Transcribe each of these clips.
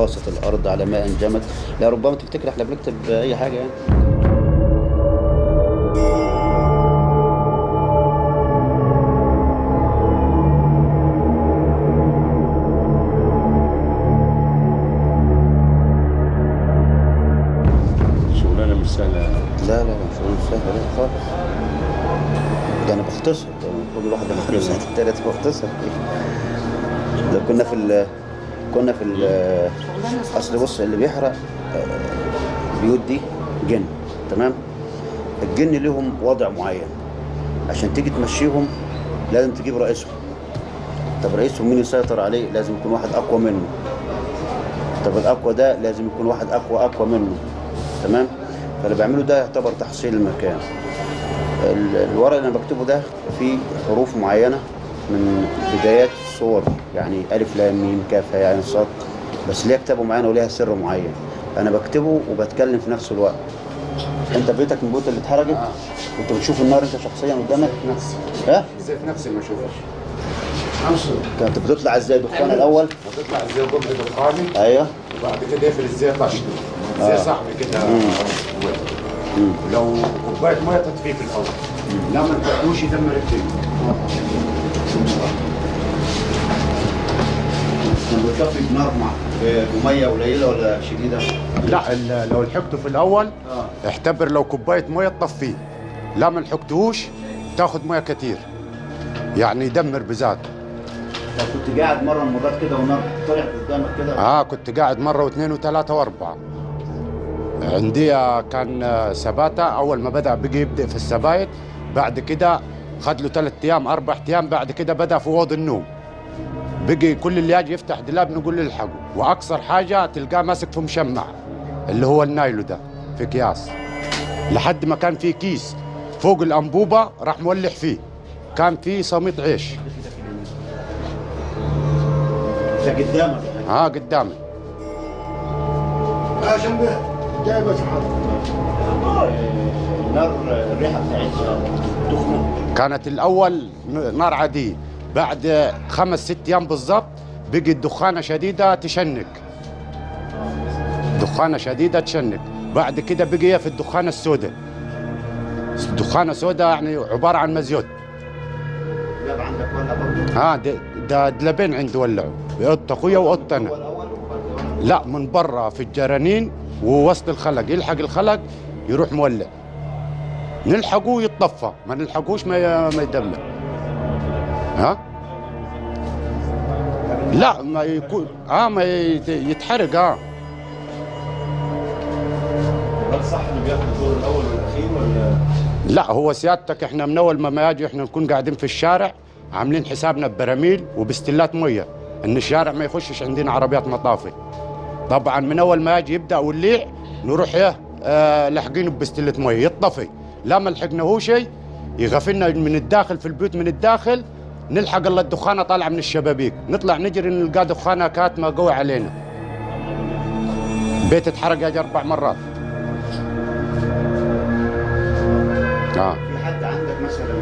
وسط الارض على ماء جمد لا ربما تفتكر احنا بنكتب اي حاجه يعني شغلانه مش سهله لا لا لا مش مش سهل لا خالص ده انا بختصر ده المفروض الواحد لما يخلص سنه التالت بختصر ده كنا في ال كنا في ال اصل بص اللي بيحرق آه، البيوت دي جن تمام الجن لهم وضع معين عشان تيجي تمشيهم لازم تجيب رئيسهم طب رئيسهم مين يسيطر عليه لازم يكون واحد اقوى منه طب الاقوى ده لازم يكون واحد اقوى اقوى منه تمام فاللي بعمله ده يعتبر تحصيل المكان ال- الورق اللي انا بكتبه ده فيه حروف معينه من بدايات صور يعني الف لام ميم كاف هاء عين صاد بس ليها كتابه معينه وليها سر معين انا بكتبه وبتكلم في نفس الوقت انت بيتك من البيوت اللي اتحرقت انت بتشوف النار انت شخصيا قدامك نفسي ها ذات نفسي ما اشوفها كانت بتطلع ازاي دخان الاول بتطلع ازاي قبل دخاني ايوه وبعد كده يقفل ازاي طش زي صاحبي كده لو كوبايه ميه تطفيه في الاول لا ما تبقوش يدمر الدنيا كان بيطفي بنار مع بميه قليله ولا شديده لا ال- لو لحقته في الاول اه اعتبر لو كوبايه ميه تطفيه لا ما لحقتهوش تاخد ميه كتير يعني يدمر بذاته طب كنت قاعد مره من المرات كده والنار طلعت قدامك كده اه كنت قاعد مره واثنين وثلاثه واربعه عندي آه، كان آه، سباته اول ما بدا بقي يبدا في السبايت بعد كده خد له ثلاث ايام اربع ايام بعد كده بدا في اوض النوم بقي كل اللي يجي يفتح دولاب نقول له الحقه واقصر حاجه تلقاه ماسك في مشمع اللي هو النايلو ده في اكياس لحد ما كان في كيس فوق الانبوبه راح مولع فيه كان في صميت عيش ده قدامك ها قدامي عشان به جاي بس النار الريحه بتاعتها تخنق كانت الاول نار عاديه بعد خمس ست ايام بالضبط بقت دخانه شديده تشنك دخانه شديده تشنك بعد كده بقي في الدخانه السوداء الدخانه سوداء يعني عباره عن مزيوت جاب عندك ولا برضه ها ده, ده دلبين عندي ولعوا اوضه اخويا واوضه انا الاول لا من برا في الجرانين ووسط الخلق يلحق الخلق يروح مولع نلحقه يتطفى ما نلحقوش ما ما يدمر ها لا ما يكون اه ما يت- يتحرق اه هل صح انه بياخد الدور الاول والاخير ولا لا هو سيادتك احنا من اول ما ما يجي احنا نكون قاعدين في الشارع عاملين حسابنا ببراميل وبستلات ميه ان الشارع ما يخشش عندنا عربيات مطافي طبعا من اول ما يجي يبدا والليع نروح ايه آه لاحقينه بستله ميه يطفي لا ما لحقناه شيء يغفلنا من الداخل في البيوت من الداخل نلحق الا الدخانه طالعه من الشبابيك نطلع نجري نلقى دخانه كاتمه قوي علينا بيت اتحرق يجي اربع مرات اه في حد عندك مثلا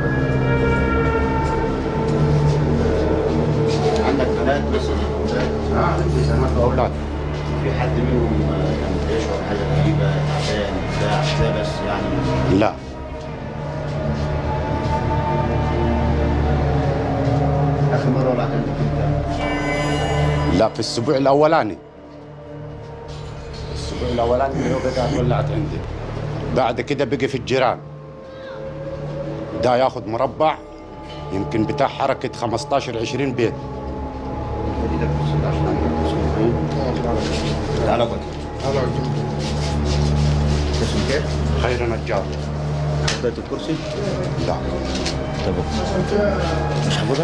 عندك بنات مثلا أولاد؟ اه عندي سمات اولاد في حد منهم آه، يعني بيشعر حاجه غريبه تعبان بتاع ده بس يعني لا اخر مره ولعت عندك امتى؟ لا في الاسبوع الاولاني الاسبوع الاولاني اللي هو بقى ولعت عندي بعد كده بقي في الجيران ده ياخذ مربع يمكن بتاع حركه 15 20 بيت جديدك في 16 تعالى قول اسم كيف؟ خير نجار بداية الكرسي؟ لا طب مش هاخدها؟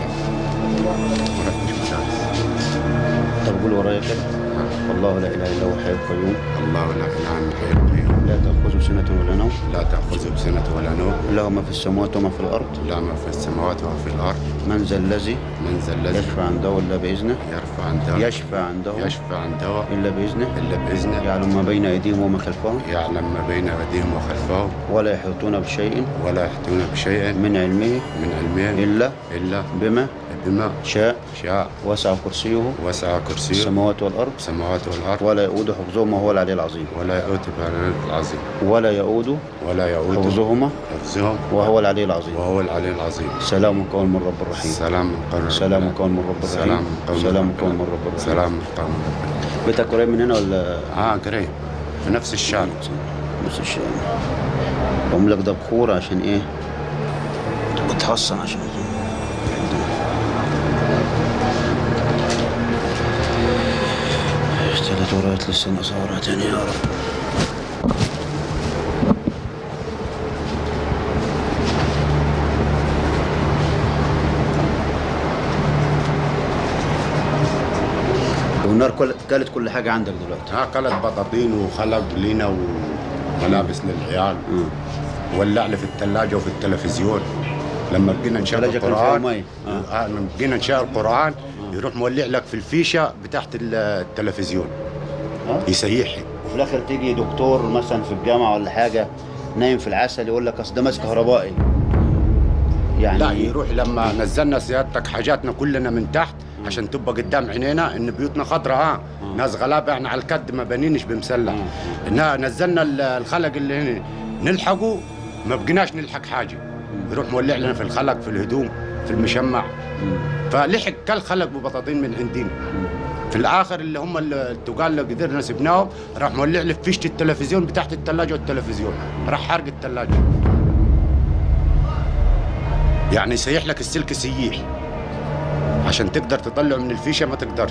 طب قول ورايا كده والله لا اله الا هو الحي القيوم الله لا اله الا الحي القيوم لا تاخذه سنه ولا نوم لا تاخذه بسنه ولا نوم له ما في السماوات وما في الارض لا ما في السماوات وما في الارض من ذا الذي من ذا الذي يشفع عنده الا باذنه يرفع عن دواء يشفع عنده يشفع عن دواء الا باذنه الا باذنه يعلم ما بين ايديهم وما خلفهم يعلم ما بين ايديهم وخلفهم ولا يحيطون بشيء ولا يحيطون بشيء من علمه من علمه الا الا بما بما شاء شاء وسع كرسيه وسع كرسيه السماوات والأرض السماوات والأرض ولا يؤود حفظهما وهو العلي العظيم ولا يؤوت بالعلي العظيم ولا يؤود ولا يؤوت حفظهما حفظهم وهو العلي العظيم وهو العلي العظيم سلام قول من رب الرحيم سلام من قوم سلام قول من رب الرحيم سلام قوم سلام قول من رب الرحيم سلام من قوم بيتك قريب من هنا ولا اه قريب في نفس الشارع نفس الشيء بقوم لك ده بخور عشان ايه بتحصن عشان ثلاث ورقات لسه ناقصة تاني يا رب والنار كل كلت كل حاجة عندك دلوقتي ها قلت بطاطين وخلق لنا وملابس للعيال ولع لي في الثلاجة وفي التلفزيون لما بقينا نشغل الثلاجة كان فيها القرآن مي. آه. آه. لما بقينا نشغل القرآن يروح مولع لك في الفيشة بتاعت التلفزيون ها؟ يسيحي وفي الاخر تيجي دكتور مثلا في الجامعه ولا حاجه نايم في العسل يقول لك اصل ده ماس كهربائي يعني لا يروح لما نزلنا سيادتك حاجاتنا كلنا من تحت عشان تبقى قدام عينينا ان بيوتنا خضراء ها ناس غلابه احنا على الكد ما بنينش بمسلح إنها نزلنا ال- الخلق اللي هنا نلحقه ما بقيناش نلحق حاجه يروح مولع لنا في الخلق في الهدوم في المشمع فلحق كل خلق ببطاطين من عندنا في الاخر اللي هم اللي التقال اللي قدرنا سبناهم راح مولع لي في فيشه التلفزيون بتاعت الثلاجه والتلفزيون راح حرق الثلاجه يعني يسيح لك السلك سييح عشان تقدر تطلعه من الفيشه ما تقدرش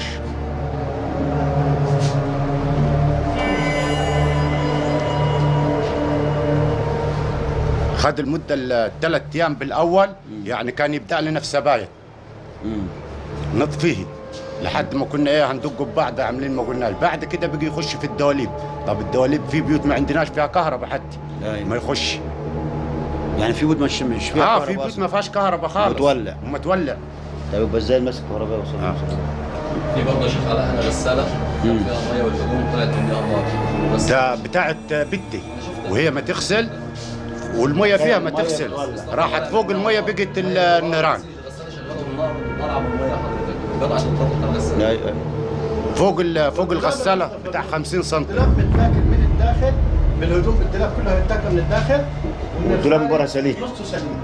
خد المده الثلاث ايام بالاول يعني كان يبدا لنا في سبايا مم. نطفيه لحد ما كنا ايه هندق ببعض عاملين ما قلناش بعد كده بقي يخش في الدواليب طب الدواليب في بيوت ما عندناش فيها كهرباء حتى أيوة. ما يخش يعني في بيوت مش مش فيها اه كهرباء في بيوت أصلاً. ما فيهاش كهرباء خالص ومتولع. ومتولع طيب يبقى ازاي الماسك الكهربائي وصل آه. في برضه شيخ علاء انا غساله كان فيها ميه والهدوم طلعت مني انوار بس ده بتاعت بنتي وهي ما تغسل والميه فيها ما المية تغسل تولع. راحت فوق الميه بقت ال- النيران الغساله شغاله النار نار على الميه حضرتك بضع عشان تطلع الغساله أيوة. فوق ال- فوق الغساله بتاع 50 سم الدولاب متاكل من الداخل بالهدوم في الدولاب كلها متاكله من الداخل ومن والدولاب من الخارج بره سليم. نصه سليم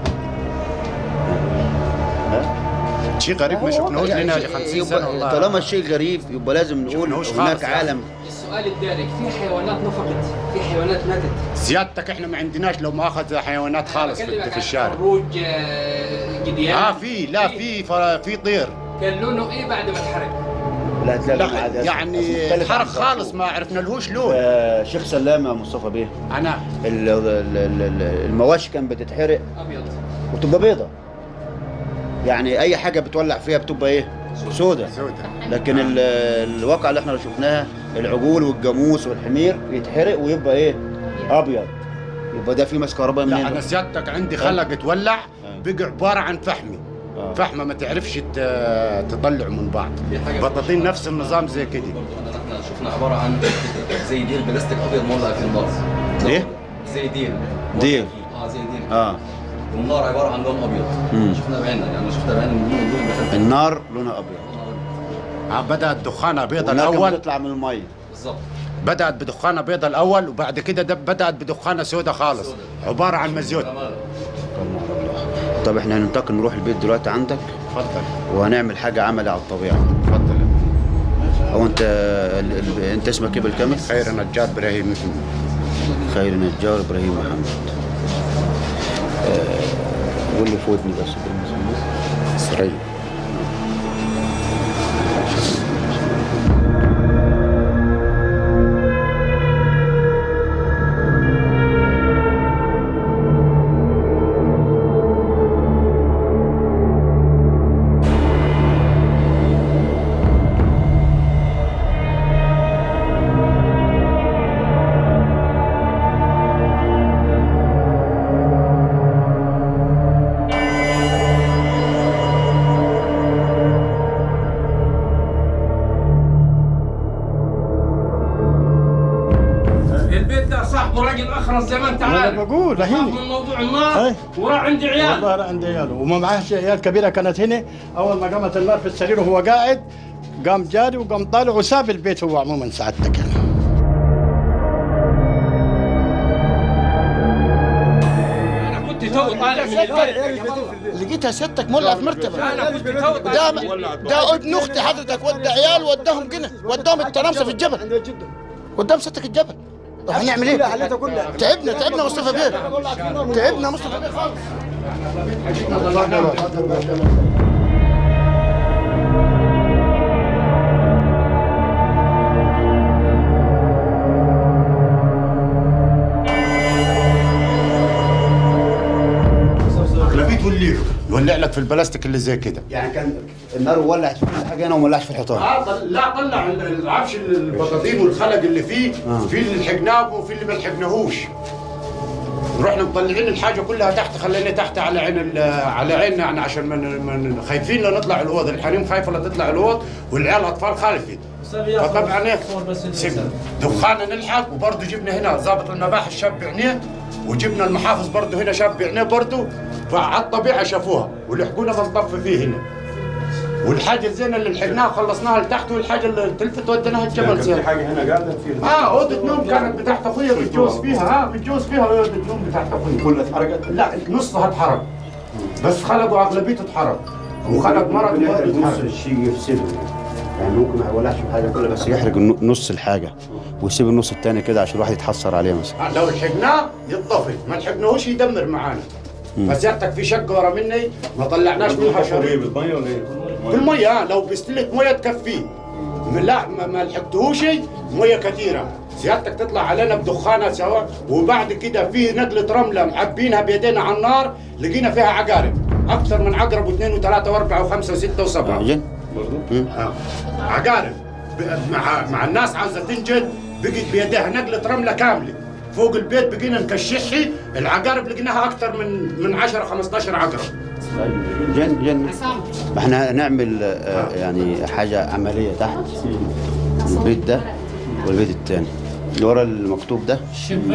شيء غريب ما شفناهوش يعني لنا شيء- 50 سنه يبقى والله طالما الشيء غريب يبقى لازم نقول شفناهوش هناك خالص يعني. عالم السؤال الدارج في حيوانات نفقت في حيوانات ماتت سيادتك احنا ما عندناش لو ما اخذ حيوانات خالص أنا بكلمك في, في عن الشارع خروج آه، جديان اه في لا في ف- في طير كان لونه ايه بعد ما اتحرق؟ لا هتلاقي لا لون عادي أصلاً. يعني مختلف عن اتحرق ده. خالص ما عرفنا لهوش لون آه، شيخ سلام يا مصطفى بيه انا ال- ال- ال- ال- المواشي كان بتتحرق ابيض وتبقى بيضة يعني اي حاجه بتولع فيها بتبقى ايه سودة سودة. لكن ال- الواقع اللي احنا شفناها العجول والجاموس والحمير يتحرق ويبقى ايه ابيض يبقى ده في ماس كهرباء لا منين انا سيادتك عندي خلق تولع بقى عباره عن فحمي آه. فحمه ما تعرفش ت- تطلع من بعض في حاجة بطاطين نفس النظام زي كده برضه انا احنا شفنا عباره عن زي ديل بلاستيك ابيض مولع في النار إيه؟ زي ديل ديل. اه زي ديل اه والنار عباره عن لون ابيض مم. شفنا بعيننا يعني شفنا بعيننا من دون دون دخلت النار لونها ابيض آه، بدات دخانه بيضة والنار كانت الاول بتطلع من الميه بالظبط بدات بدخانه بيضة الاول وبعد كده ده بدات بدخانه سوداء خالص عباره عن مزيوت طب احنا هننتقل نروح البيت دلوقتي عندك تفضل وهنعمل حاجه عملي على الطبيعه تفضل او انت ال... ال... انت اسمك ايه بالكامل خير نجار ابراهيم محمد خير نجار ابراهيم محمد آه، قول لي فوتني بس سري صاحبه راجل اخرس زي ما انت انا عارف بقول خاف رهيني من موضوع النار أي. وراح عندي عيال والله انا عندي عياله وما معهش عيال كبيره كانت هنا اول ما قامت النار في السرير وهو قاعد قام جاري وقام طالع وساب البيت هو عموما سعادتك يعني انا كنت تو طالع من البيت لقيتها ستك مولع في مرتبه انا كنت تو ده ده ابن اختي حضرتك ودى عيال وداهم جنة وداهم الترامسه في الجبل قدام ستك الجبل طب هنعمل ايه؟ تعبنا تعبنا مصطفى بيه تعبنا مصطفى بيه خالص لفيت والليف يولع لك في البلاستيك اللي زي كده يعني كان النار ولعت في كل حاجه هنا وما ولعش في الحيطان اه طل- لا طلع ال- العفش البطاطين والخلق اللي فيه آه. في اللي لحقناه وفي اللي ما لحقناهوش رحنا مطلعين الحاجه كلها تحت خلينا تحت على عين ال- على عيننا يعني عشان من من خايفين لا نطلع الاوض الحريم خايفه لا تطلع الاوض والعيال اطفال خالفين فطبعا ايه سيبنا دخانا نلحق وبرضه جبنا هنا ضابط المباحث شاب بعينيه وجبنا المحافظ برضه هنا شاب بعينيه برضه فعلى الطبيعه شافوها ولحقونا بنطفي فيه هنا والحاجه الزينه اللي لحقناها خلصناها لتحت والحاجه اللي تلفت وديناها الجبل زين حاجه هنا قاعده في اه اوضه نوم كانت بتاعت اخويا متجوز فيها ها متجوز فيها اوضه نوم بتاعت اخويا كلها اتحرقت لا نصها اتحرق بس خلقوا اغلبيته اتحرق وخلق مرض يحرق برضه نص اتحرق الشيء يفسده يعني ممكن ما يولعش في حاجه كلها بس يحرق النو- نص الحاجه ويسيب النص الثاني كده عشان الواحد يتحسر عليه مثلا آه، لو لحقناه يطفي ما لحقناهوش يدمر معانا فسيادتك في شقه ورا مني ما طلعناش منها شريط بالميه ولا ايه؟ في المية اه لو بستلت مية تكفيه م- لا ما, ما لحقتهوش مية كثيرة سيادتك تطلع علينا بدخانة سوا وبعد كده في نقلة رملة معبينها بيدينا على النار لقينا فيها عقارب أكثر من عقرب واثنين وثلاثة وأربعة وخمسة وستة وسبعة جن آه. عقارب ب- مع مع الناس عاوزة تنجد بقت بيديها نقلة رملة كاملة فوق البيت بقينا نكشحي العقارب لقيناها أكثر من من 10 15 عقرب جن جن ما احنا هنعمل آه، يعني حاجه عمليه تحت البيت ده والبيت الثاني اللي ورا المكتوب ده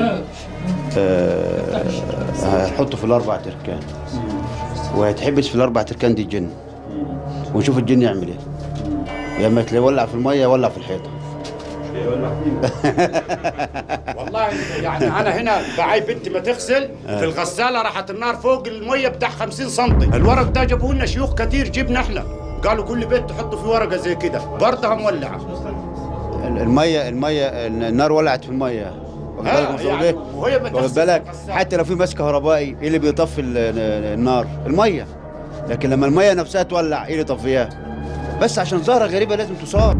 آه، هنحطه في الاربع تركان وهيتحبس في الاربع تركان دي الجن ونشوف الجن يعمل ايه يا اما تلاقيه يولع في الميه يولع في الحيطه والله يعني انا هنا بعي بنتي ما تغسل في الغساله راحت النار فوق الميه بتاع 50 سم الورق ده جابوه لنا شيوخ كتير جبنا احنا قالوا كل بيت تحطوا فيه ورقه زي كده برضها مولعه الميه الميه النار ولعت في الميه واخد آه، بالك مصطفى يعني بيه؟ وهي بتغسل واخد بالك في الغسالة. حتى لو في ماس كهربائي ايه اللي بيطفي ال- ال- النار الميه لكن لما الميه نفسها تولع ايه اللي يطفيها بس عشان ظاهره غريبه لازم تصار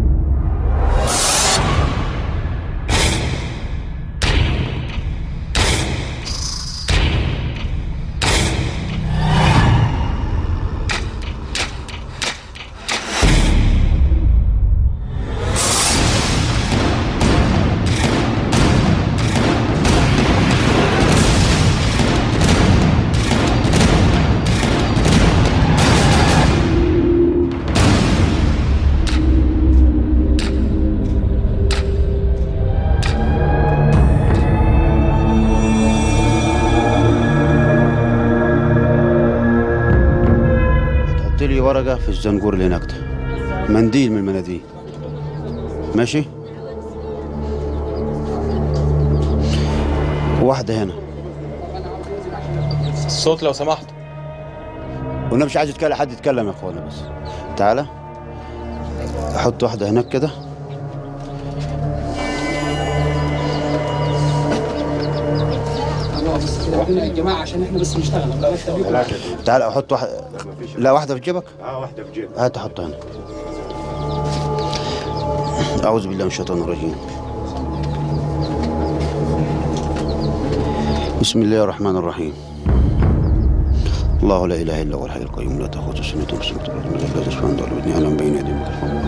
تحط لي ورقه في الزنجور اللي هناك ده منديل من المناديل ماشي واحده هنا الصوت لو سمحت وانا مش عايز يتكلم حد يتكلم يا اخوانا بس تعالى احط واحده هناك كده الله بس كده احنا يا جماعه عشان احنا بس نشتغل الله يخليكم تعالى احط واحده لا واحده في جيبك اه واحده في جيب هات احطها هنا اعوذ بالله من الشيطان الرجيم بسم الله الرحمن الرحيم الله لا اله الا هو الحي القيوم لا تاخذه سنه ولا نوم له ما سبحانه وتعالى بدني اعلم بين يدي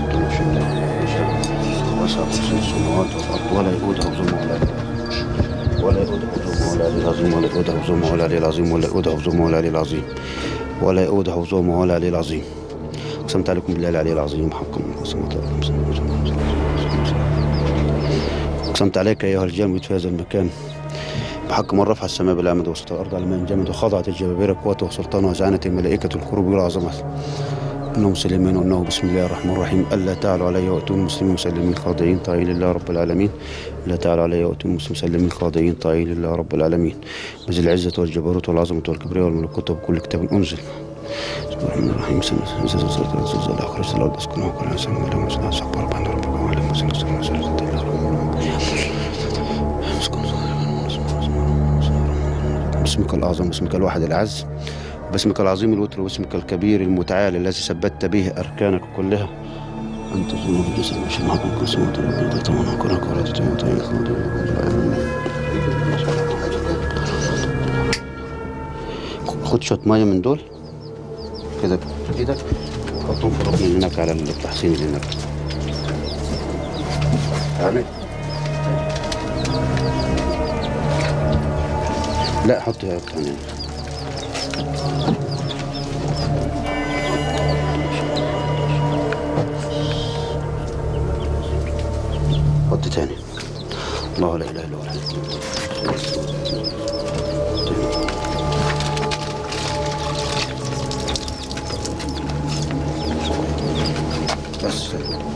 وسع كرسي السماوات والارض ولا يؤوده حفظهما ولا ولا يؤوده حفظهما ولا العلي العظيم ولا يؤوده حفظهما ولا العلي العظيم ولا يؤوده حفظهما ولا العلي العظيم قسمت عليكم بالله العلي العظيم حقا قسمت عليكم أقسمت عليك أيها الجامد في هذا المكان بحق من رفع السماء بالأمد وسط الأرض على من جامد وخضعت الجبابرة قوته وسلطانه وزعنت الملائكة الكروب والعظمة إنه مسلمين وإنه بسم الله الرحمن الرحيم ألا تعلوا علي وأتوا المسلمين مسلمين خاضعين طاعين لله رب العالمين ألا تعلوا علي وأتوا المسلمين مسلمين خاضعين طاعين لله رب العالمين بذي العزة والجبروت والعظمة والكبرياء والملكوت وبكل كتاب أنزل بسم الله الرحمن الرحيم سنة إذا زلزلت الأرض زلزالها أخرجت الأرض أسكنها وكل إنسان ما لم يسلها سبح ربنا ربك وعلى ما سنة سنة سنة باسمك الأعظم باسمك الواحد الأعز باسمك العظيم الوتر واسمك الكبير المتعال الذي ثبتت به أركانك كلها أنت ظلم الجسد مش معكم كل سماء ربنا تتمنى كرك ولا تتمنى خد شوية مية من دول كده في ايدك حطهم في الركن اللي هناك على التحسين اللي هناك عامل لا حط يا هنا حط تاني الله لا اله الا هو الحي القيوم. بس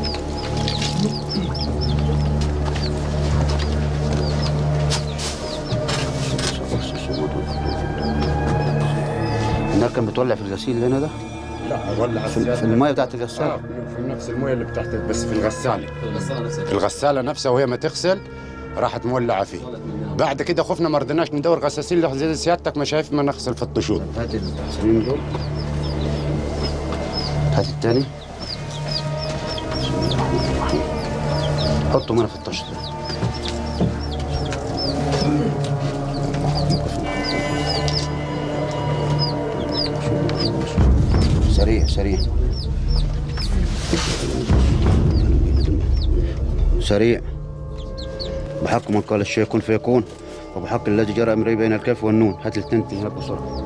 النار كان بتولع في الغسيل هنا ده لا ولع في في الميه بتاعت الغسالة آه، في نفس المويه اللي بتحت بس في الغساله الغسالة نفسها في الغساله نفسها وهي ما تغسل راحت مولعه فيه بعد كده خفنا ما رضيناش ندور غساسين زي سيادتك ما شايف ما نغسل في الطشور هات التحسينين دول هات التاني بسم الله الرحمن الرحيم حطهم هنا في الطش ده سريع سريع سريع بحق من قال الشيء كن فيكون وبحق الذي جرى امري بين الكاف والنون هات الاثنين هناك بسرعه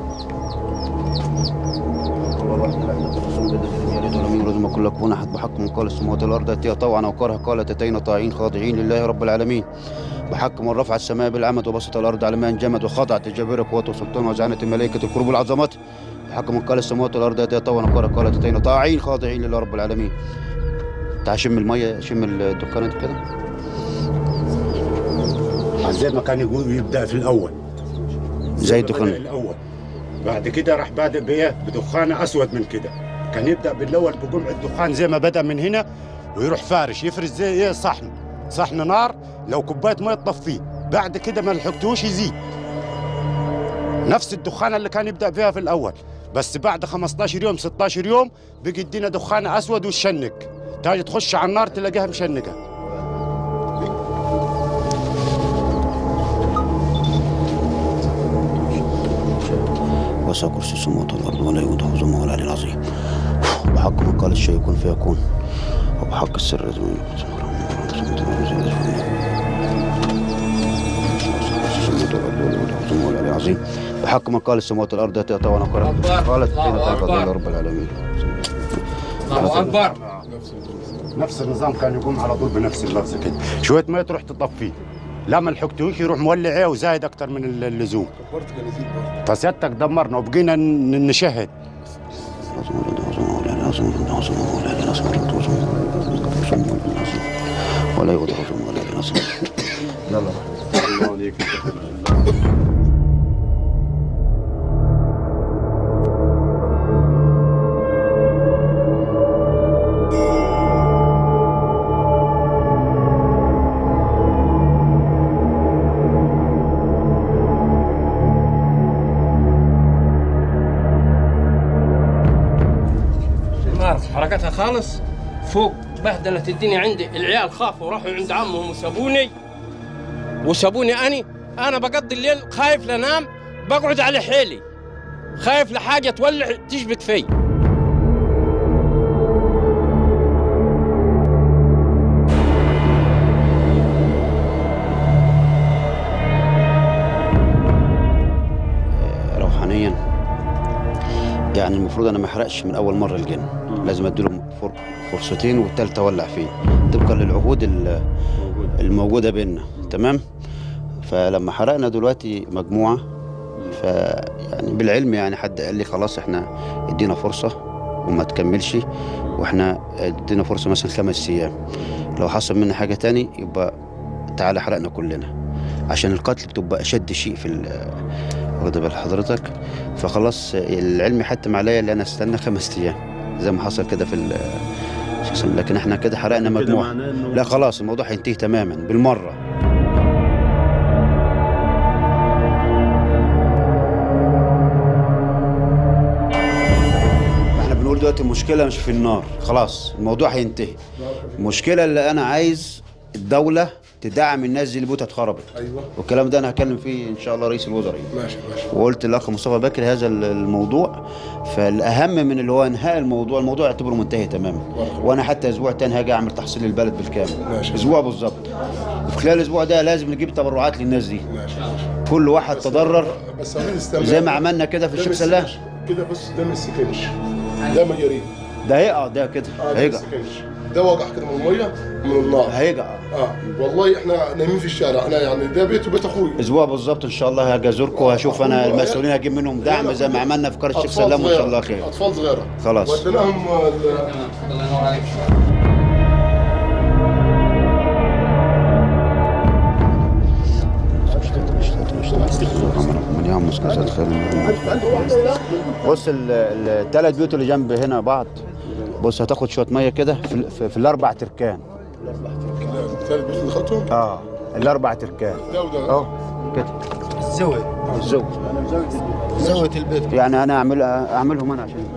ولم يولد ولم كل كون احد بحق من قال السماوات والارض اتيها طوعا او كرها قالت اتينا طاعين خاضعين لله رب العالمين بحق من رفع السماء بالعمد وبسط الارض على ما انجمد وخضعت الجبابره قوته وسلطان وزعنت الملائكه الكروب والعظمات بحق من قال السماوات والارض اتيها طوعا او كرها قالت اتينا طاعين خاضعين لله رب العالمين تعال شم الميه شم الدخان انت كده زي ما كان يقول يبدا في الاول زي ما بدأ الدخان الاول بعد كده راح بادئ بايه بدخان اسود من كده كان يبدا بالاول بجمع الدخان زي ما بدا من هنا ويروح فارش يفرش زي ايه صحن صحن نار لو كوبايه ميه تطفيه بعد كده ما لحقتوش يزيد نفس الدخانه اللي كان يبدا بها في الاول بس بعد 15 يوم 16 يوم بقي يدينا دخان اسود وتشنك تاجي تخش على النار تلاقيها مشنقه وسع كرسي السماوات والارض ولا يؤوده حفظهما والعلي العظيم وبحق من قال الشيء يكون فيكون وبحق السر لازم العظيم بحق من قال السماوات والارض اتي طوعا وقرا أكبر. قالت الله اتينا طوعا أكبر. رب العالمين الله اكبر نفس النظام كان يقوم على طول بنفس اللفظه كده شويه ميه تروح تطفيه لا ما لحقتوش يروح مولع ايه وزايد اكتر من اللزوم فسيادتك دمرنا وبقينا ن- نشهد ولا يؤذى حفظهما ولا العظيم يلا النار حركتها خالص فوق بهدلت الدنيا عندي العيال خافوا راحوا عند عمهم وسابوني وسابوني اني انا بقضي الليل خايف لنام بقعد على حيلي خايف لحاجه تولع تشبك في روحانيا يعني المفروض انا ما احرقش من اول مره الجن لازم اديله فر- فرصتين والثالثه اولع فيه طبقا للعهود ال- الموجوده بيننا تمام فلما حرقنا دلوقتي مجموعه ف يعني بالعلم يعني حد قال لي خلاص احنا ادينا فرصه وما تكملش واحنا ادينا فرصه مثلا خمس ايام لو حصل منا حاجه تاني يبقى تعالى حرقنا كلنا عشان القتل بتبقى اشد شيء في ال- واخد بال حضرتك فخلاص العلم حتم عليا ان انا استنى خمس ايام زي ما حصل كده في ال- شو اسمه، لكن احنا كده حرقنا مجموعه لا خلاص الموضوع هينتهي تماما بالمره احنا بنقول دلوقتي المشكله مش في النار خلاص الموضوع هينتهي المشكله اللي انا عايز الدوله تدعم الناس دي اللي بيوتها اتخربت ايوه والكلام ده انا هكلم فيه ان شاء الله رئيس الوزراء ماشي ماشي وقلت للاخ مصطفى بكر هذا الموضوع فالاهم من اللي هو انهاء الموضوع الموضوع اعتبره منتهي تماما وانا حتى اسبوع تاني هاجي اعمل تحصيل للبلد بالكامل ماشي. اسبوع بالظبط وفي خلال الاسبوع ده لازم نجيب تبرعات للناس دي ماشي ماشي كل واحد تضرر بس عايزين نستمر زي ما عملنا كده في ده الشيخ ما سلام يسكنش. كده بس ده ما يسكنش ده مجارين ده هيقع ده كده اه ده ما هيقع يسكنش ده وجع كده من الميه من النار هيقع اه والله احنا نايمين في الشارع انا يعني ده بيت وبيت اخوي اسبوع بالظبط ان شاء الله هاجي ازوركم وهشوف انا المسؤولين هجيب منهم دعم زي ما عملنا في قريه الشيخ أطفال سلام وان شاء صغيرة. الله خير اطفال صغيره خلاص. وديناهم ال- الله ينور عليك من يوم مسكسة الخير بص الثلاث بيوت اللي جنب هنا بعض بص هتاخد شويه ميه كده في, في, في الاربع تركان ثالث بيت اللي خدتهم اه الاربع تركان ده وده اهو كده الزود الزوج زود البيت يعني انا اعمل اعملهم انا عشان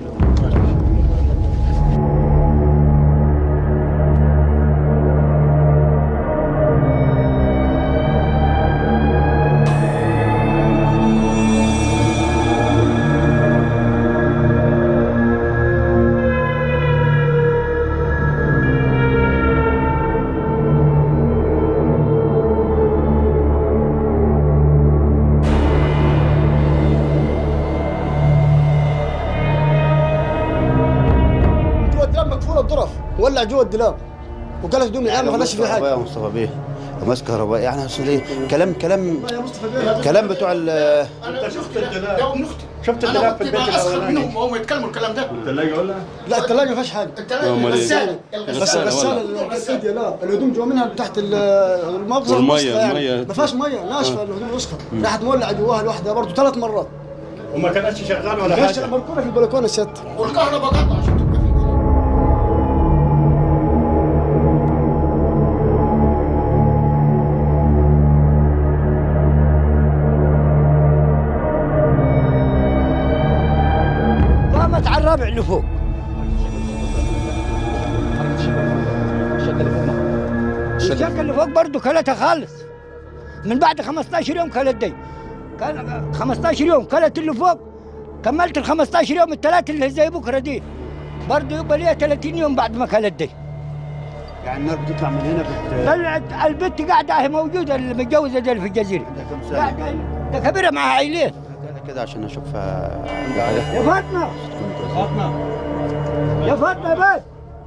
جوا الدولاب مقفول الظرف ولع جوا الدولاب وقال هدوم العيال ما خلاش في حاجه يا مصطفى بيه ماسك كهرباء يعني اصل ايه كلام كلام كلام بتوع ال انا شفت الدولاب ده ابن اختي شفت انا الدولاب في كنت البيت بقى اسخر الأولاني. منهم وهم يتكلموا الكلام ده لا الثلاجه ما فيهاش حاجه الثلاجه الغساله بس الغساله الغسالة لا الهدوم جوا منها تحت ال- المخزن والمية- وسخة يعني. المية. ما فيهاش ميه ناشفه الهدوم وسخه راحت مولعه جواها لوحدها برضه ثلاث مرات وما كانتش شغال ولا ليش حاجه مركونه في البلكونه ست والكهرباء قطع عشان تبقى في البيت. قامت على الرابع اللي فوق الشقه اللي فوق برضه كلتها خالص من بعد 15 يوم كلت دي كان 15 يوم كلت اللي فوق كملت ال 15 يوم الثلاثه اللي زي بكره دي برضه يبقى ليها 30 يوم بعد ما كلت دي يعني النار بتطلع من هنا بت طلعت البنت قاعده هي موجوده المتجوزه دي اللي في الجزيره ده كم سنه قاعده ده كبيره مع عيلين كده كده عشان اشوفها قاعده يا فاطمه فاطمه يا فاطمه يا بنت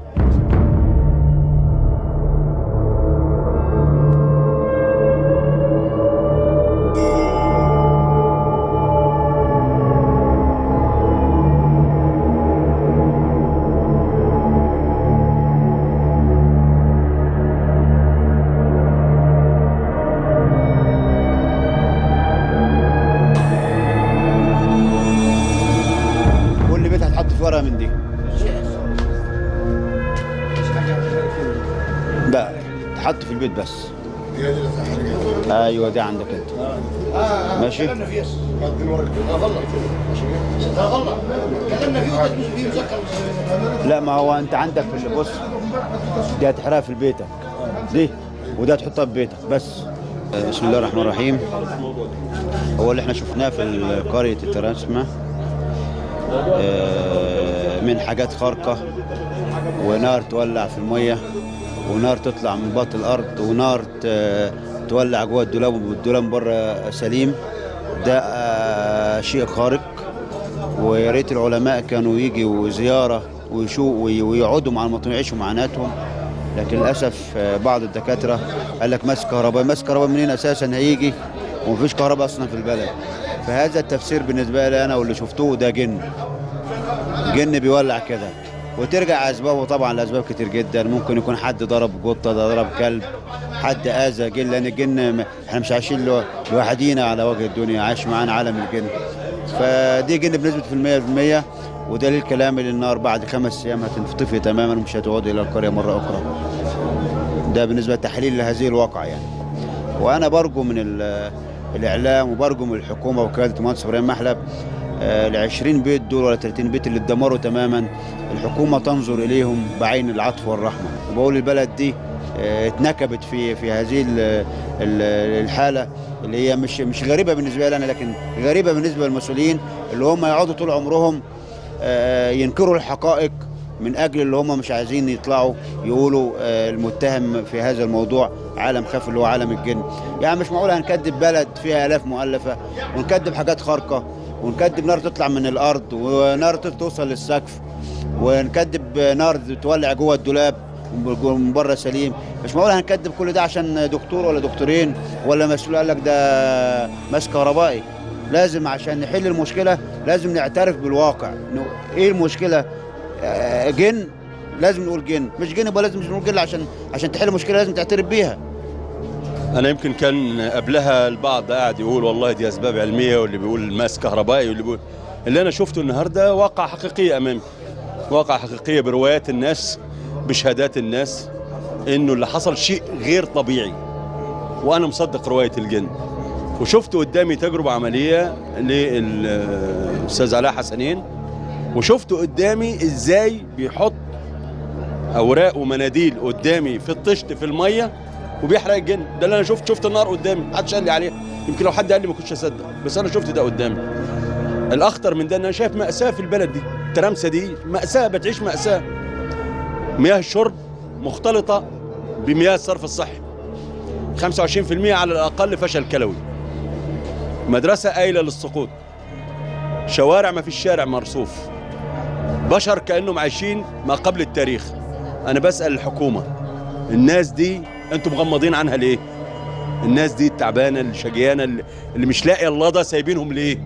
كل بيت هتحط فيه ورقه من دي لا تحط في البيت بس دي هي اللي تحرقها ايوه دي عندك انت ماشي اديني ورقه اه غلط ماشي لا غلط كلامنا فيه وكان فيه مذكر لا ما هو انت عندك في بص دي هتحرقها في بيتك دي وده تحطها في بيتك بس آه، بسم الله الرحمن الرحيم هو اللي احنا شفناه في قرية التراسمة آه، من حاجات خارقة ونار تولع في المية ونار تطلع من باطن الأرض ونار ت- تولع جوه الدولاب والدولاب بره سليم ده آه، شيء خارق ويا ريت العلماء كانوا يجوا زياره ويشو وي- ويقعدوا مع المواطنين يعيشوا معاناتهم لكن للاسف آه، بعض الدكاتره قال لك ماس كهرباء ماس كهرباء منين اساسا هيجي ومفيش كهرباء اصلا في البلد فهذا التفسير بالنسبه لي انا واللي شفتوه ده جن جن بيولع كده وترجع اسبابه طبعا لاسباب كتير جدا ممكن يكون حد ضرب قطه ده ضرب كلب حد اذى جن لان الجن م- احنا مش عايشين لو- لوحدينا على وجه الدنيا عايش معانا عالم الجن فدي جن بنسبه في المية في المية ودليل كلامي للنار بعد خمس ايام هتنطفي تماما ومش هتعود الى القريه مره اخرى ده بالنسبه لتحليل لهذه الواقع يعني وانا برجو من ال- الاعلام وبرجو من الحكومه وكاله المهندس ابراهيم محلب ال 20 بيت دول ولا 30 بيت اللي اتدمروا تماما الحكومه تنظر اليهم بعين العطف والرحمه وبقول البلد دي آه، اتنكبت في في هذه ال- ال- الحاله اللي هي مش مش غريبه بالنسبه لي انا لكن غريبه بالنسبه للمسؤولين اللي هم يقعدوا طول عمرهم آه، ينكروا الحقائق من اجل اللي هم مش عايزين يطلعوا يقولوا آه، المتهم في هذا الموضوع عالم خاف اللي هو عالم الجن يعني مش معقول هنكذب بلد فيها الاف مؤلفه ونكذب حاجات خارقه ونكذب نار تطلع من الارض ونار توصل للسقف ونكذب نار تولع جوه الدولاب من بره سليم مش معقول هنكذب كل ده عشان دكتور ولا دكتورين ولا مسؤول قال لك ده ماس كهربائي لازم عشان نحل المشكله لازم نعترف بالواقع إنه ايه المشكله آه، جن لازم نقول جن مش جن يبقى لازم مش نقول جن عشان عشان تحل مشكله لازم تعترف بيها انا يمكن كان قبلها البعض قاعد يقول والله دي اسباب علميه واللي بيقول ماس كهربائي واللي بيقول اللي انا شفته النهارده واقع حقيقيه امامي واقع حقيقيه بروايات الناس بشهادات الناس انه اللي حصل شيء غير طبيعي وانا مصدق روايه الجن وشفت قدامي تجربه عمليه للاستاذ علاء حسنين وشفت قدامي ازاي بيحط اوراق ومناديل قدامي في الطشت في الميه وبيحرق الجن ده اللي انا شفت شفت النار قدامي محدش قال لي عليها يمكن لو حد قال لي ما كنتش اصدق بس انا شفت ده قدامي الاخطر من ده ان انا شايف ماساه في البلد دي الترامسه دي ماساه بتعيش ماساه مياه الشرب مختلطه بمياه الصرف الصحي 25% على الاقل فشل كلوي مدرسه قايله للسقوط شوارع ما في الشارع مرصوف بشر كانهم عايشين ما قبل التاريخ انا بسال الحكومه الناس دي انتم مغمضين عنها ليه الناس دي التعبانه الشجيانه اللي اللي مش لاقيه الله ده سايبينهم ليه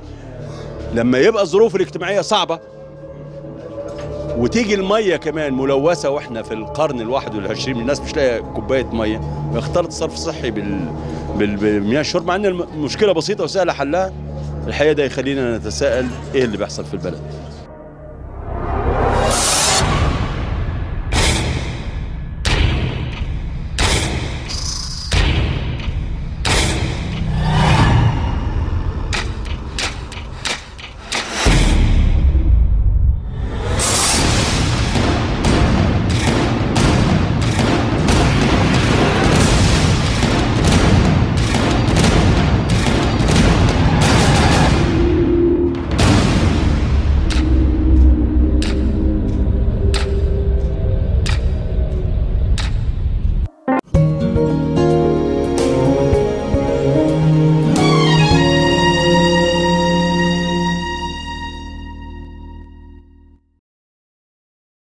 لما يبقى الظروف الاجتماعيه صعبه وتيجي الميه كمان ملوثه واحنا في القرن الواحد والعشرين الناس مش لاقيه كوبايه ميه ويختلط الصرف الصحي بال... بال... بمياه الشرب مع ان المشكله بسيطه وسهله حلها الحقيقه ده يخلينا نتساءل ايه اللي بيحصل في البلد